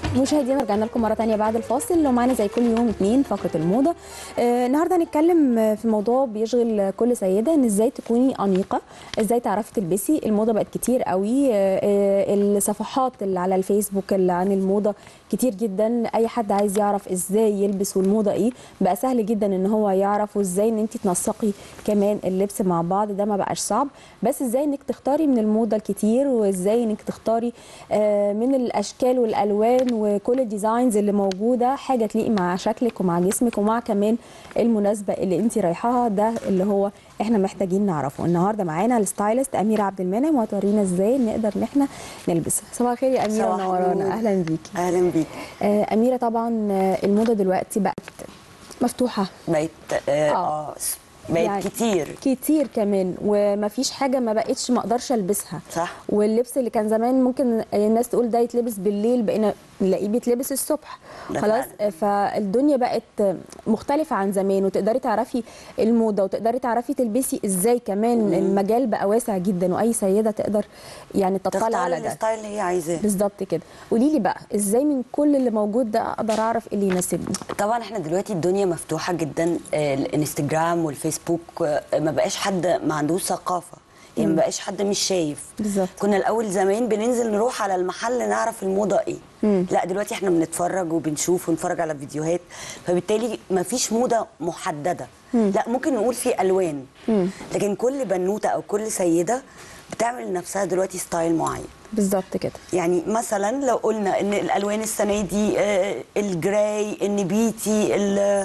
مشاهدينا رجعنا لكم مره تانية بعد الفاصل لو معانا زي كل يوم اتنين فقره الموضه آه النهارده هنتكلم آه، في موضوع بيشغل كل سيده ان ازاي تكوني انيقه ازاي تعرفي تلبسي الموضه بقت كتير قوي آه آه الصفحات اللي على الفيسبوك اللي عن الموضه كتير جدا اي حد عايز يعرف ازاي يلبس والموضه ايه بقى سهل جدا ان هو يعرف وازاي ان انت تنسقي كمان اللبس مع بعض ده ما بقاش صعب بس ازاي انك تختاري من الموضه الكتير وازاي انك تختاري آه، من الاشكال والالوان وكل الديزاينز اللي موجوده حاجه تليق مع شكلك ومع جسمك ومع كمان المناسبه اللي انت رايحاها ده اللي هو احنا محتاجين نعرفه النهارده معانا الستايلست اميره عبد المنعم وهتورينا ازاي نقدر ان احنا نلبس صباح الخير يا اميره صباح منورانا النور. اهلا بيكي اهلا بيك آه، اميره طبعا آه، الموضه دلوقتي بقت مفتوحه بقيت اه, آه. آه. بقت يعني كتير كتير كمان ومفيش حاجه ما بقتش ما اقدرش البسها صح. واللبس اللي كان زمان ممكن الناس تقول ده يتلبس بالليل بقينا نلاقيه بيتلبس الصبح ده خلاص فالدنيا بقت مختلفه عن زمان وتقدري تعرفي الموضه وتقدري تعرفي تلبسي ازاي كمان المجال بقى واسع جدا واي سيده تقدر يعني تطلع تختار على ده الستايل اللي هي عايزاه بالظبط كده قولي لي بقى ازاي من كل اللي موجود ده اقدر اعرف إيه اللي يناسبني طبعا احنا دلوقتي الدنيا مفتوحه جدا آه، الانستجرام والفيسبوك آه، ما بقاش حد ما عندوش ثقافه يعني ما بقاش حد مش شايف بالظبط. كنا الاول زمان بننزل نروح على المحل نعرف الموضه ايه لا دلوقتي احنا بنتفرج وبنشوف ونتفرج على فيديوهات فبالتالي ما فيش موضه محدده لا ممكن نقول في الوان لكن كل بنوته او كل سيده بتعمل لنفسها دلوقتي ستايل معين بالظبط كده يعني مثلا لو قلنا ان الالوان السنه دي آه، الجراي النبيتي ال-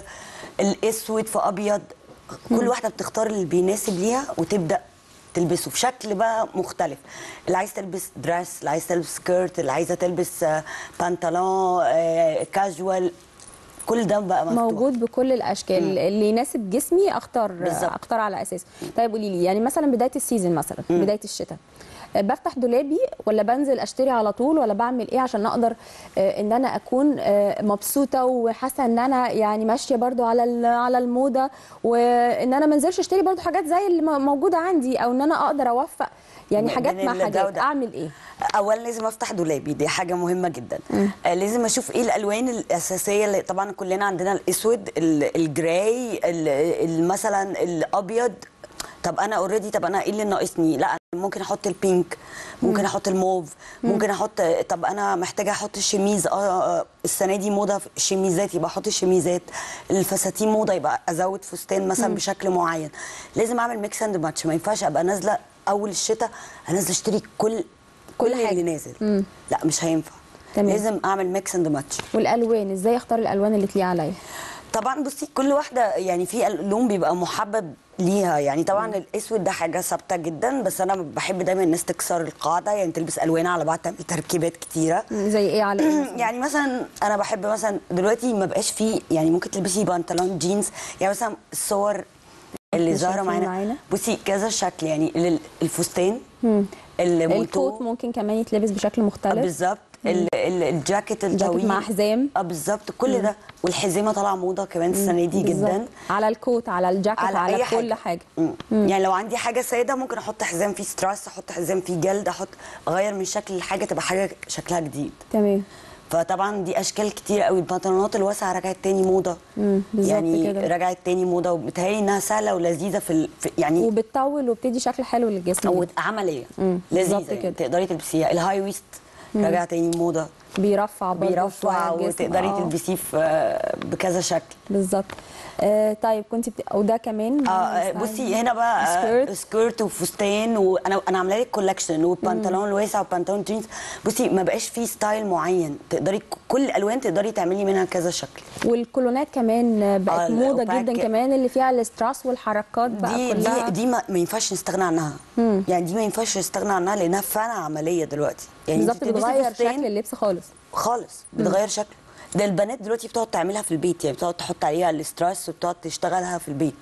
الاسود في ابيض كل واحده بتختار اللي بيناسب ليها وتبدا تلبسه في شكل بقى مختلف اللي عايز تلبس دريس اللي عايز تلبس سكيرت اللي عايزه تلبس آه، بنطلون آه، كاجوال كل ده بقى مفتوح موجود بكل الاشكال اللي يناسب جسمي اختار بالظبط. اختار على اساسه طيب قولي لي يعني مثلا بدايه السيزون مثلا بدايه الشتاء آه، بفتح دولابي ولا بنزل اشتري على طول ولا بعمل ايه عشان اقدر آه، ان انا اكون آه، مبسوطه وحاسه ان انا يعني ماشيه برضو على ال- على الموضه وان انا ما انزلش اشتري برضو حاجات زي اللي م- موجوده عندي او ان انا اقدر اوفق يعني من- حاجات من مع ده حاجات وده. اعمل ايه اولا لازم افتح دولابي دي حاجه مهمه جدا آه لازم اشوف ايه الالوان الاساسيه اللي طبعا كلنا عندنا الاسود ال- الجراي ال- ال- مثلا الابيض طب انا اوريدي طب انا ايه اللي ناقصني لا أنا ممكن احط البينك ممكن احط الموف ممكن احط طب انا محتاجه احط الشميز اه آه، السنه دي موضه في الشميزات يبقى احط الشميزات الفساتين موضه يبقى ازود فستان مثلا بشكل معين لازم اعمل ميكس اند ماتش ما ينفعش ابقى نازله اول الشتاء هنزل اشتري كل كل حاجة. اللي نازل لا مش هينفع تمام. لازم اعمل ميكس اند ماتش والالوان ازاي اختار الالوان اللي تليق عليا طبعا بصي كل واحده يعني في لون بيبقى محبب ليها يعني طبعا الاسود ده حاجه ثابته جدا بس انا بحب دايما الناس تكسر القاعده يعني تلبس الوان على بعض تعمل تركيبات كتيره زي ايه على إيه مثلاً؟ يعني مثلا انا بحب مثلا دلوقتي ما بقاش فيه يعني ممكن تلبسي بنطلون جينز يعني مثلا الصور اللي اللي ظاهره شايفين معانا معانا. بصي كذا شكل يعني ال- الفستان المونتو الكوت ممكن كمان يتلبس بشكل آه، مختلف بالظبط ال- ال- الجاكيت الطويل مع حزام. اه بالظبط كل ده والحزامه طالعه موضه كمان السنه دي بالظبط. جدا على الكوت على الجاكيت على, على أي كل حاجه مم. يعني لو عندي حاجه ساده ممكن احط حزام فيه ستراس احط حزام فيه جلد احط اغير من شكل الحاجه تبقى حاجه شكلها جديد تمام فطبعا دي اشكال كتير قوي البنطلونات الواسعه رجعت تاني موضه مم، بالظبط يعني كده. رجعت تاني موضه وبتهيألي انها سهله ولذيذه في, ال... في يعني وبتطول وبتدي شكل حلو للجسم او جداً. عمليه مم، لذيذه بالظبط يعني كده. تقدري تلبسيها الهاي ويست رجع تاني موضه بيرفع برضه بيرفع شوية الجسم. وتقدري آه، تلبسيه في بكذا شكل بالظبط آه طيب كنت بت... وده كمان اه بصي هنا بقى سكيرت. سكيرت, سكيرت وفستان وانا انا عامله لك كولكشن وبنطلون الواسع وبنطلون جينز بصي ما بقاش فيه ستايل معين تقدري كل الالوان تقدري تعملي منها كذا شكل والكولونات كمان بقت آه، موضه الأوباك. جدا كمان اللي فيها الاستراس والحركات بقى دي كلها دي دي ما, ما ينفعش نستغنى عنها يعني دي ما ينفعش نستغنى عنها لانها فعلا عمليه دلوقتي يعني بالظبط أنت تلبسي بتغير فستان شكل اللبس خالص خالص بتغير شكله ده البنات دلوقتي بتقعد تعملها في البيت يعني بتقعد تحط عليها الاستراس وبتقعد تشتغلها في البيت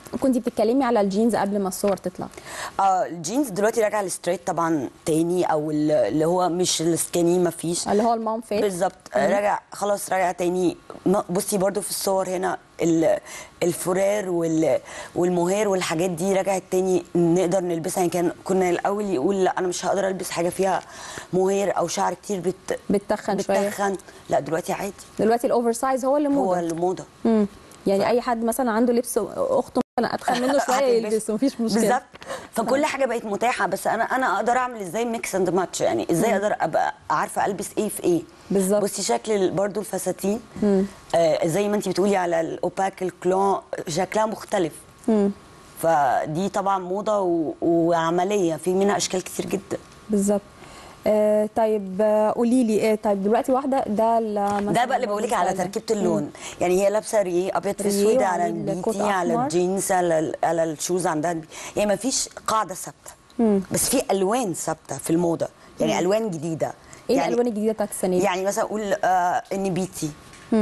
كنت بتتكلمي على الجينز قبل ما الصور تطلع اه الجينز دلوقتي راجع الستريت طبعا تاني او ال- اللي هو مش السكيني مفيش اللي هو المام فيت بالظبط راجع خلاص راجع تاني ما- بصي برضو في الصور هنا ال- الفرار وال- والمهير والحاجات دي رجعت تاني نقدر نلبسها يعني كان كنا الاول يقول لا انا مش هقدر البس حاجه فيها مهير او شعر كتير بت بتتخن شويه بتتخن لا دلوقتي عادي دلوقتي الاوفر سايز هو اللي هو موضه الموضه مم. يعني اي حد مثلا عنده لبس اخته مثلا اتخن منه شويه هتلبسه. يلبسه مفيش مشكله بالظبط فكل حاجه بقت متاحه بس انا انا اقدر اعمل ازاي ميكس اند ماتش يعني ازاي اقدر ابقى عارفه البس ايه في ايه بالظبط. بصي شكل ال- برضو الفساتين آه زي ما انت بتقولي على الاوباك الكلون شكلها مختلف فدي طبعا موضه و... وعمليه في منها اشكال كتير جدا بالظبط آه طيب آه، قولي لي آه طيب دلوقتي واحده ده ال- ده بقى اللي بقول لك على تركيبه اللون يعني هي لابسه ريه ابيض في ريه اسود وعليه على الكوت البيتي على أحمر. الجينز على ال- على الشوز عندها يعني ما فيش قاعده ثابته بس في الوان ثابته في الموضه يعني الوان جديده ايه يعني الالوان الجديده بتاعت السنه دي؟ يعني مثلا اقول آه النبيتي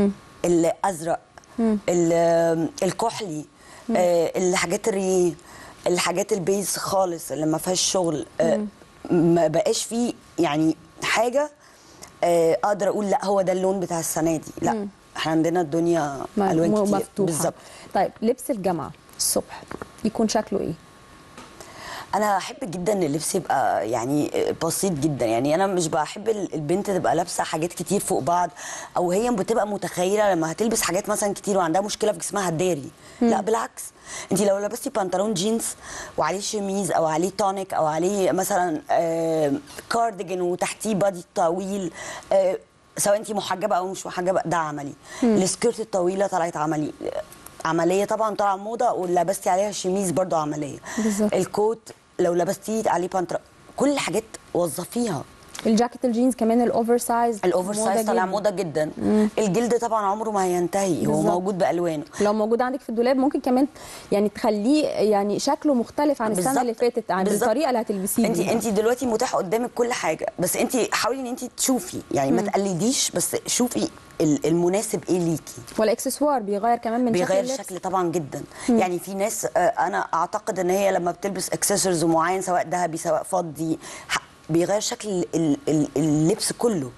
الازرق ال- آه، الكحلي آه الحاجات الريه الحاجات البيز خالص اللي ما فيهاش شغل آه ما بقاش فيه يعني حاجه آه اقدر اقول لا هو ده اللون بتاع السنه دي لا احنا عندنا الدنيا م- الوان م- كتير مفتوحه بالظبط طيب لبس الجامعه الصبح يكون شكله ايه؟ انا احب جدا ان اللبس يبقى يعني بسيط جدا يعني انا مش بحب ال- البنت تبقى لابسه حاجات كتير فوق بعض او هي بتبقى متخيله لما هتلبس حاجات مثلا كتير وعندها مشكله في جسمها هتداري لا بالعكس انت لو لبستي بنطلون جينز وعليه شميز او عليه تونيك او عليه مثلا آه كارديجان وتحتيه بادي طويل آه سواء انت محجبه او مش محجبه ده عملي السكيرت الطويله طلعت عملي عمليه طبعا طالعه موضه ولبستي عليها شميز برضو عمليه بالظبط. الكوت لو لبستيه عليه بانترا كل الحاجات وظفيها الجاكيت الجينز كمان الاوفر سايز الاوفر سايز طالع موضه جدا الجلد طبعا عمره ما هينتهي هو بالظبط. موجود بالوانه لو موجود عندك في الدولاب ممكن كمان يعني تخليه يعني شكله مختلف عن السنه بالظبط. اللي فاتت عن بالظبط. الطريقه اللي هتلبسيه انت بيها. انت دلوقتي متاح قدامك كل حاجه بس انت حاولي ان انت تشوفي يعني ما تقلديش بس شوفي ال- المناسب ايه ليكي والاكسسوار بيغير كمان من شكل بيغير اللبس الشكل طبعا جدا يعني في ناس آه، انا اعتقد ان هي لما بتلبس اكسسوارز معين سواء ذهبي سواء فضي ح- بيغير شكل ال- ال- اللبس كله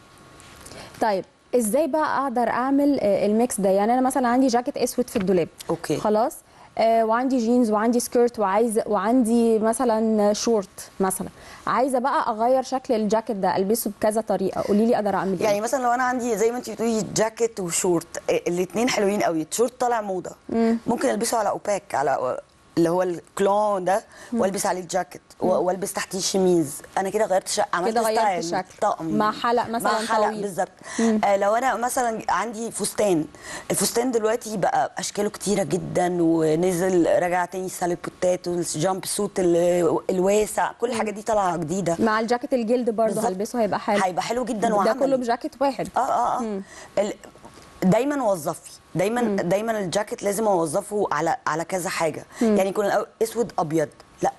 طيب ازاي بقى اقدر اعمل آه، الميكس ده يعني انا مثلا عندي جاكيت اسود في الدولاب أوكي. خلاص آه وعندي جينز وعندي سكيرت وعايزه وعندي مثلا شورت مثلا عايزه بقى اغير شكل الجاكيت ده البسه بكذا طريقه قولي لي اقدر اعمل يعني ايه مثلا لو انا عندي زي ما انت بتقولي جاكيت وشورت الاثنين حلوين قوي الشورت طالع موضه ممكن البسه على اوباك على اللي هو الكلون ده والبس عليه الجاكيت و- والبس تحتيه شميز انا كده غيرت شق عملت كده غيرت ستايل شكل. طقم مع حلق مثلا مع حلق طويل. بالظبط آه لو انا مثلا عندي فستان الفستان دلوقتي بقى اشكاله كتيره جدا ونزل رجع تاني ساليبوتات والجامب سوت ال- الواسع كل الحاجات دي طالعه جديده مع الجاكيت الجلد برضه بالظبط. هلبسه هيبقى حلو هيبقى حلو جدا ده وعملي. كله بجاكيت واحد اه اه اه ال- دايما وظفي دايما دايما الجاكيت لازم اوظفه على على كذا حاجه يعني يكون الأول اسود ابيض لا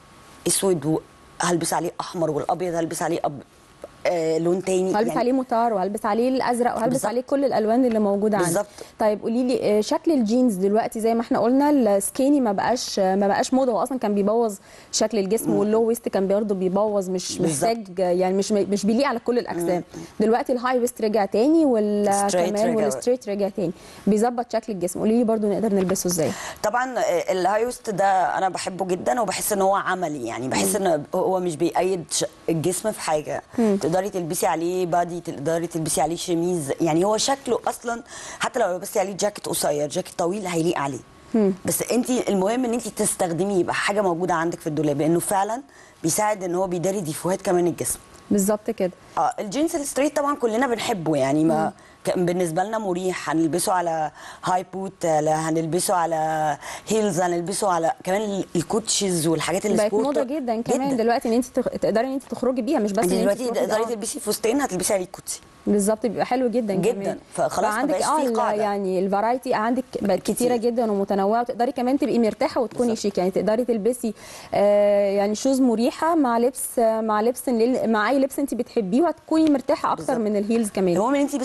اسود و- هلبس عليه احمر والابيض هلبس عليه أب... آه لون تاني هلبس عليه موتار وهلبس عليه الازرق وهلبس بالظبط. عليه كل الالوان اللي موجوده عندي بالظبط. طيب قولي لي آه، شكل الجينز دلوقتي زي ما احنا قلنا السكيني ما بقاش ما بقاش موضه هو اصلا كان بيبوظ شكل الجسم واللو ويست كان برضه بيبوظ مش بالظبط. محتاج يعني مش مش بيليق على كل الاجسام دلوقتي الهاي ويست رجع تاني وال ستريت كمان رجع. والستريت رجع تاني بيظبط شكل الجسم قولي لي برضه نقدر نلبسه ازاي طبعا آه، الهاي ويست ده انا بحبه جدا وبحس ان هو عملي يعني بحس ان هو مش بيقيد ش- الجسم في حاجه تقدري تلبسي عليه بادي تقدري تلبسي عليه شميز يعني هو شكله اصلا حتى لو لبستي عليه جاكيت قصير جاكيت طويل هيليق عليه بس انت المهم ان انت تستخدميه يبقى حاجه موجوده عندك في الدولاب لانه فعلا بيساعد ان هو بيداري ديفوهات كمان الجسم بالظبط كده اه الجينز الستريت طبعا كلنا بنحبه يعني ما كان بالنسبه لنا مريح هنلبسه على هاي بوت لا هنلبسه على هيلز هنلبسه على كمان ال- الكوتشز والحاجات اللي بقت سبورت موضه جدا كمان دلوقتي ان انت تخ... تقدري ان انت تخرجي بيها مش بس انت ان انت دلوقتي تروحي تقدري آه. تلبسي فستان هتلبسي عليه كوتشي بالظبط بيبقى حلو جدا جداً. كمان. فخلاص ما فعندك بقاش اه فيه ال- قاعدة. يعني الفرايتي عندك بقت كتير. كتيره جدا ومتنوعه وتقدري كمان تبقي مرتاحه وتكوني شيك يعني تقدري تلبسي آه يعني شوز مريحه مع لبس آه مع لبس اللي- مع اي لبس انت بتحبيه وهتكوني مرتاحه اكتر بالظبط. من الهيلز كمان المهم ان انت بس يبقى عندك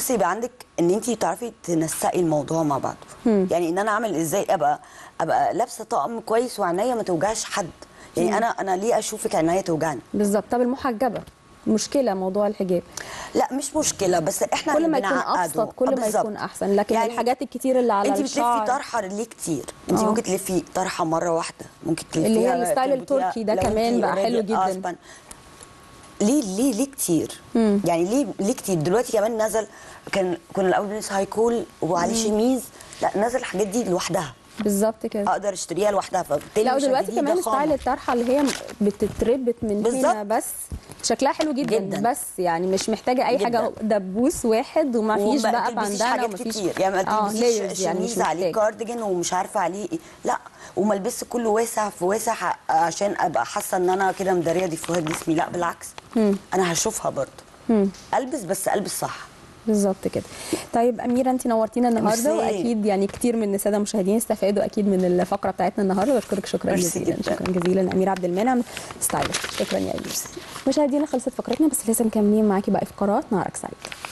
بيساعدك ان انت تعرفي تنسقي الموضوع مع بعض يعني ان انا اعمل ازاي ابقى ابقى لابسه طقم كويس وعينيا ما توجعش حد يعني انا انا ليه اشوفك عينيا توجعني بالظبط طب المحجبه مشكله موضوع الحجاب لا مش مشكله بس احنا كل اللي ما يكون بنعقده. ابسط كل آه، ما بالظبط. يكون احسن لكن يعني يعني الحاجات الكتير اللي على انت بتلفي الشعر طرحه ليه كتير انت آه. ممكن تلفي طرحه مره واحده ممكن تلفيها اللي هي الستايل تربطيها التركي ده لو كمان انت بقى already حلو جدا. أسبان. ليه ليه ليه كتير يعني ليه ليه كتير دلوقتي كمان نزل كان كنا الاول بنلبس هاي كول وعليه شميز لا نزل الحاجات دي لوحدها بالظبط كده اقدر اشتريها لوحدها فبالتالي لا مش ودلوقتي هتديني كمان ضخامة. ستايل الطرحه اللي هي بتتربط من هنا بالظبط. بس شكلها حلو جدا, جداً. بس يعني مش محتاجه اي حاجه جداً. دبوس واحد وما فيش وما بقى تلبسيش باندانا حاجات وما فيش كتير يعني ما اه تلبسيش layers يعني مش شميز عليه محتاج كارديجان ومش عارفه عليه ايه لا وما البسش كله واسع في واسع ح- عشان ابقى حاسه ان انا كده مداريه ديفوهات جسمي لا بالعكس انا هشوفها برضه البس بس البس صح بالظبط كده طيب اميره انت نورتينا النهارده ميرسي. واكيد يعني كتير من الساده المشاهدين استفادوا اكيد من الفقره بتاعتنا النهارده بشكرك شكرا ميرسي جزيلا جداً. شكرا جزيلا اميره عبد المنعم ستايلست شكرا يا اميره مشاهدينا خلصت فقرتنا بس لسه مكملين معاكي باقي فقرات نهارك سعيد